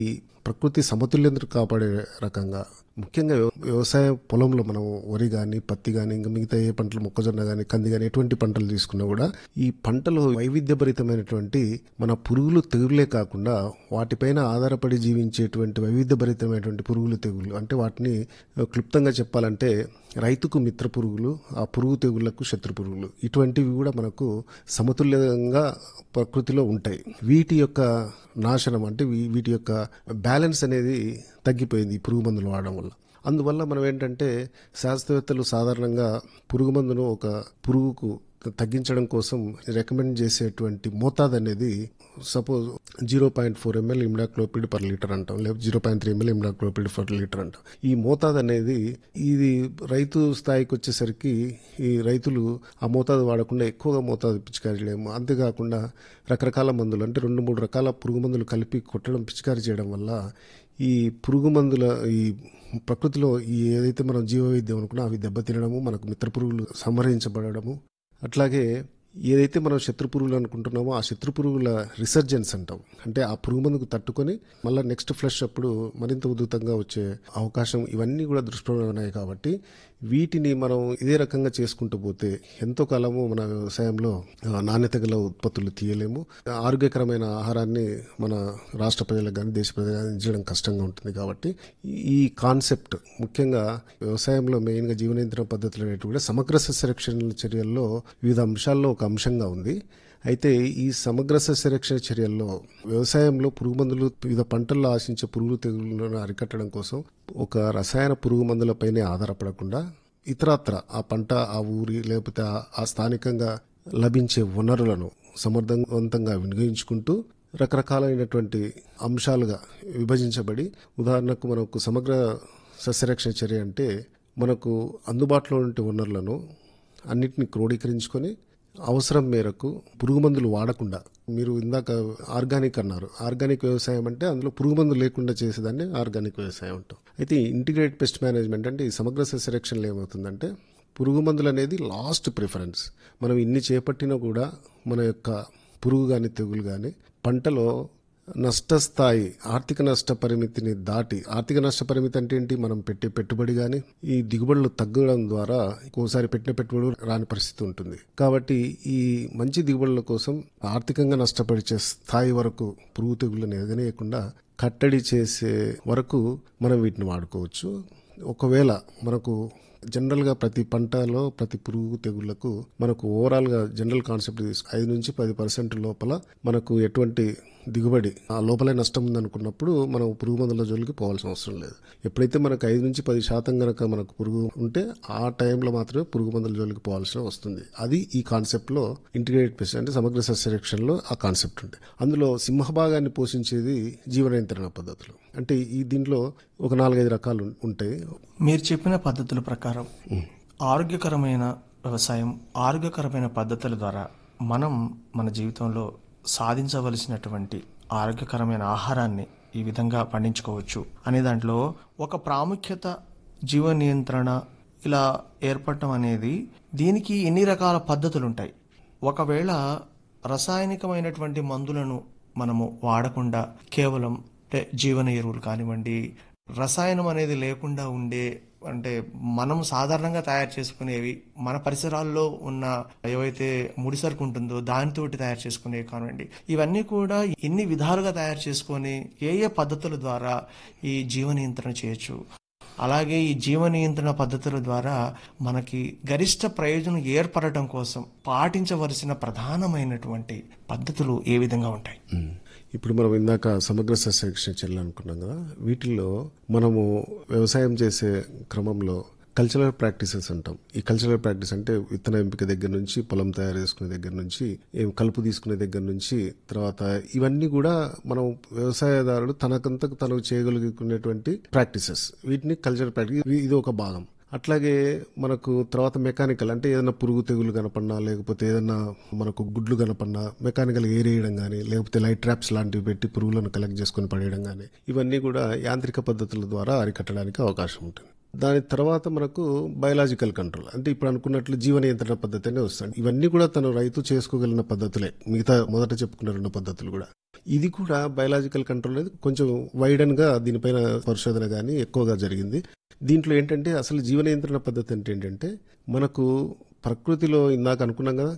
ఈ ప్రకృతి సమతుల్యతను కాపాడే రకంగా ముఖ్యంగా వ్యవ- వ్యవసాయ పొలంలో మనం వరి కానీ పత్తి కానీ ఇంకా మిగతా ఏ పంటలు మొక్కజొన్న కానీ కంది కానీ ఎటువంటి పంటలు తీసుకున్నా కూడా ఈ పంటలో వైవిధ్యభరితమైనటువంటి మన పురుగులు తెగులే కాకుండా వాటిపైన ఆధారపడి జీవించేటువంటి వైవిధ్యభరితమైనటువంటి పురుగులు తెగులు అంటే వాటిని ఆ, క్లుప్తంగా చెప్పాలంటే రైతుకు మిత్ర పురుగులు ఆ పురుగు తెగుళ్లకు శత్రు పురుగులు ఇటువంటివి కూడా మనకు సమతుల్యంగా ప్రకృతిలో ఉంటాయి వీటి యొక్క నాశనం అంటే వీ- వీటి యొక్క బ్యాలెన్స్ అనేది తగ్గిపోయింది ఈ పురుగు మందులు వాడడం వల్ల అందువల్ల మనం ఏంటంటే శాస్త్రవేత్తలు సాధారణంగా పురుగు మందును ఒక పురుగుకు తగ్గించడం కోసం రికమెండ్ చేసేటువంటి మోతాదు అనేది suppose zero point four ML imidacloprid per litre అంటాం లేకపోతే zero point three ML imidacloprid per litre అంటాం ఈ మోతాదు అనేది ఇది రైతు స్థాయికి వచ్చేసరికి ఈ రైతులు ఆ మోతాదు వాడకుండా ఎక్కువగా మోతాదు పిచికారీ చేయలేము అంతేకాకుండా రకరకాల మందులు అంటే రెండు మూడు రకాల పురుగు మందులు కలిపి కొట్టడం పిచికారీ చేయడం వల్ల ఈ పురుగు మందుల ఈ ప్రకృతిలో ఈ ఏదైతే మనం జీవవైద్యం అనుకున్నా అవి దెబ్బతినడము మనకు మిత్ర పురుగులు సంహరించబడము అట్లాగే ఏదైతే మనం శత్రు పురుగులు అనుకుంటున్నామో ఆ శత్రు పురుగుల రిసర్జెన్స్ అంటాం అంటే ఆ పురుగు మందుకు తట్టుకొని మళ్ళీ నెక్స్ట్ ఫ్లష్ అప్పుడు మరింత ఉధృతంగా వచ్చే అవకాశం ఇవన్నీ కూడా దృష్టిలో ఉన్నాయి కాబట్టి వీటిని మనం ఇదే రకంగా చేసుకుంటూ పోతే ఎంతో కాలము మన వ్యవసాయంలో ఆ, నాణ్యత గల ఉత్పత్తులు తీయలేము ఆరోగ్యకరమైన ఆహారాన్ని మన రాష్ట్ర ప్రజలకు కానీ దేశ ప్రజలకు కానీ అందించడం కష్టంగా ఉంటుంది కాబట్టి ఈ కాన్సెప్ట్ ముఖ్యంగా వ్యవసాయంలో మెయిన్గా జీవన నియంత్రణ పద్ధతులు అనేవి కూడా సమగ్ర సస్యరక్షణ చర్యల్లో వివిధ అంశాల్లో ఒక అంశంగా ఉంది అయితే ఈ సమగ్ర సస్యరక్షణ చర్యల్లో వ్యవసాయంలో పురుగు మందులు వివిధ పంటల్లో ఆశించే పురుగు తెగులను అరికట్టడం కోసం ఒక రసాయన పురుగు మందులపైనే ఆధారపడకుండా ఇతరత్ర ఆ పంట ఆ ఊరి లేకపోతే ఆ- ఆ స్థానికంగా లభించే వనరులను సమర్థవంతంగా వినియోగించుకుంటూ రకరకాలైనటువంటి అంశాలుగా విభజించబడి ఉదాహరణకు మనకు సమగ్ర సస్యరక్షణ చర్య అంటే మనకు అందుబాటులో ఉండే వనరులను అన్నిటిని క్రోడీకరించుకొని అవసరం మేరకు పురుగు మందులు వాడకుండా మీరు ఇందాక ఆర్గానిక్ అన్నారు ఆర్గానిక్ వ్యవసాయం అంటే అందులో పురుగు మందులు లేకుండా చేసేదాన్ని ఆర్గానిక్ వ్యవసాయం అంటాం అయితే ఇంటిగ్రేటెడ్ పెస్ట్ మేనేజ్మెంట్ అంటే ఈ సమగ్ర సస్యరక్షణలో ఏమవుతుందంటే పురుగు మందులు అనేది లాస్ట్ ప్రిఫరెన్స్ మనం ఇన్ని చేపట్టినా కూడా మన యొక్క పురుగు కానీ తెగులు కానీ పంటలో నష్టస్థాయి ఆర్థిక నష్ట పరిమితిని దాటి ఆర్థిక నష్ట పరిమితి అంటే ఏంటి మనం పెట్టే పెట్టుబడి కానీ ఈ దిగుబడులు తగ్గడం ద్వారా ఒక్కోసారి పెట్టిన పెట్టుబడి రాని పరిస్థితి ఉంటుంది కాబట్టి ఈ మంచి దిగుబడుల కోసం ఆర్థికంగా నష్టపరిచే స్థాయి వరకు పురుగు తెగుళ్ళని ఎదగనీయకుండా కట్టడి చేసే వరకు మనం వీటిని వాడుకోవచ్చు ఒకవేళ మనకు జనరల్గా ప్రతి పంటలో ప్రతి పురుగు తెగుళ్లకు మనకు ఓవరాల్గా జనరల్ కాన్సెప్ట్ తీసుకు ఐదు నుంచి పది పర్సెంట్ లోపల మనకు ఎటువంటి దిగుబడి ఆ లోపలే నష్టం ఉందనుకున్నప్పుడు మనం పురుగు మందుల జోలికి పోవాల్సిన అవసరం లేదు ఎప్పుడైతే మనకు ఐదు నుంచి పది శాతం గనక మనకు పురుగు ఉంటే ఆ టైంలో మాత్రమే పురుగు మందుల జోలికి పోవాల్సిన వస్తుంది అది ఈ కాన్సెప్ట్లో ఇంటిగ్రేటెడ్ పెస్ట్ అంటే సమగ్ర సస్యరక్షణలో ఆ కాన్సెప్ట్ ఉంటుంది అందులో సింహభాగాన్ని పోషించేది జీవన నియంత్రణ పద్ధతులు అంటే ఈ దీంట్లో ఒక నాలుగైదు రకాలు ఉం- ఉంటాయి మీరు చెప్పిన పద్ధతుల ప్రకారం ఆరోగ్యకరమైన వ్యవసాయం ఆరోగ్యకరమైన పద్ధతుల ద్వారా మనం మన జీవితంలో సాధించవలసినటువంటి ఆరోగ్యకరమైన ఆహారాన్ని ఈ విధంగా పండించుకోవచ్చు అనే దాంట్లో ఒక ప్రాముఖ్యత జీవ నియంత్రణ ఇలా ఏర్పడటం అనేది దీనికి ఎన్ని రకాల పద్ధతులు ఉంటాయి ఒకవేళ రసాయనికమైనటువంటి మందులను మనము వాడకుండా కేవలం అంటే జీవన ఎరువులు కానివ్వండి రసాయనం అనేది లేకుండా ఉండే అంటే మనం సాధారణంగా తయారు చేసుకునేవి మన పరిసరాల్లో ఉన్న ఏవైతే ముడిసరుకు ఉంటుందో దానితోటి తయారు చేసుకునేవి కానివ్వండి ఇవన్నీ కూడా ఎన్ని విధాలుగా తయారు చేసుకొని ఏ ఏ పద్ధతుల ద్వారా ఈ జీవ నియంత్రణ చేయొచ్చు అలాగే ఈ జీవ నియంత్రణ పద్ధతుల ద్వారా మనకి గరిష్ట ప్రయోజనం ఏర్పడటం కోసం పాటించవలసిన ప్రధానమైనటువంటి పద్ధతులు ఏ విధంగా ఉంటాయి ఇప్పుడు మనం ఇందాక సమగ్ర సస్యరక్షణ చర్యలు అనుకున్నాం కదా వీటిల్లో మనము వ్యవసాయం చేసే క్రమంలో కల్చరల్ ప్రాక్టీసెస్ అంటాం ఈ కల్చరల్ ప్రాక్టీస్ అంటే విత్తన ఎంపిక దగ్గర నుంచి పొలం తయారు చేసుకునే దగ్గర నుంచి ఏం కలుపు తీసుకునే దగ్గర నుంచి తర్వాత ఇవన్నీ కూడా మనం వ్యవసాయదారుడు తనకంతకు తను చేయగలుగుకునేటువంటి ప్రాక్టీసెస్ వీటిని కల్చరల్ ప్రాక్టీస్ ఇది ఒక భాగం అట్లాగే మనకు తర్వాత మెకానికల్ అంటే ఏదైనా పురుగు తెగులు కనపడినా లేకపోతే ఏదైనా మనకు గుడ్లు కనపడినా మెకానికల్ ఏరేయడం కానీ లేకపోతే లైట్ ట్రాప్స్ లాంటివి పెట్టి పురుగులను కలెక్ట్ చేసుకొని పడేయడం కానీ ఇవన్నీ కూడా యాంత్రిక పద్ధతుల ద్వారా అరికట్టడానికి అవకాశం ఉంటుంది దాని తర్వాత మనకు బయలాజికల్ కంట్రోల్ అంటే ఇప్పుడు అనుకున్నట్లు జీవ నియంత్రణ పద్ధతి అనే వస్తుంది ఇవన్నీ కూడా తను రైతు చేసుకోగలిగిన పద్ధతులే మిగతా మొదట చెప్పుకున్న రెండు పద్ధతులు కూడా ఇది కూడా బయలాజికల్ కంట్రోల్ అనేది కొంచెం వైడన్ గా దీనిపైన పరిశోధన కానీ ఎక్కువగా జరిగింది దీంట్లో ఏంటంటే అసలు జీవ నియంత్రణ పద్ధతి అంటే ఏంటంటే మనకు ప్రకృతిలో ఇందాక అనుకున్నాం కదా